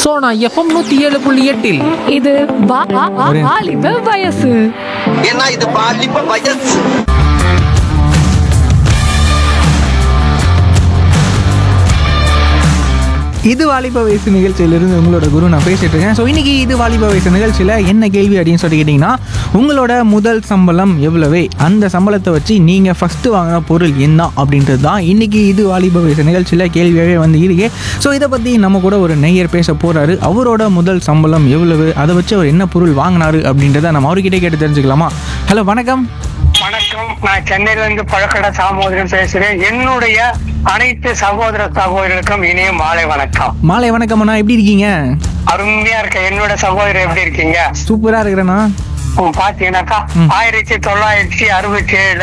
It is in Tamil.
சோனா எஃப்எம் நூத்தி ஏழு புள்ளி எட்டில் இது வா- வா- வா- வாலிப வயசு ஏன்னா இது பாலிப்ப வயசு இது வாலிப வயசு நிகழ்ச்சியிலிருந்து உங்களோட குரு நான் பேசிட்டு இருக்கேன் ஸோ இன்னைக்கு இது வாலிப வயசு நிகழ்ச்சியில் என்ன கேள்வி அப்படின்னு சொல்லி கேட்டிங்கன்னா உங்களோட முதல் சம்பளம் எவ்வளவு அந்த சம்பளத்தை வச்சு நீங்கள் ஃபஸ்ட்டு வாங்கின பொருள் என்ன அப்படின்றது தான் இன்னைக்கு இது வாலிப வயசு நிகழ்ச்சியில் கேள்வியாகவே வந்து இருக்கு ஸோ இதை பற்றி நம்ம கூட ஒரு நெய்யர் பேச போகிறாரு அவரோட முதல் சம்பளம் எவ்வளவு அதை வச்சு அவர் என்ன பொருள் வாங்கினாரு அப்படின்றத நம்ம அவர்கிட்டே கேட்டு தெரிஞ்சுக்கலாமா ஹலோ வணக்கம் வணக்கம் நான் சென்னையில இருந்து பழக்கடை சாமோதரன் பேசுறேன் என்னுடைய அனைத்து சகோதர சகோதரர்களுக்கும் இனிய மாலை வணக்கம் மாலை வணக்கம் அண்ணா எப்படி இருக்கீங்க அருமையா இருக்க என்னோட சகோதரர் எப்படி இருக்கீங்க சூப்பராக இருக்கிறேண்ணா உம், பாத்தீங்கன்னாக்கா ஆயிரத்தி தொள்ளாயிரத்தி அறுபத்தி ஏழுல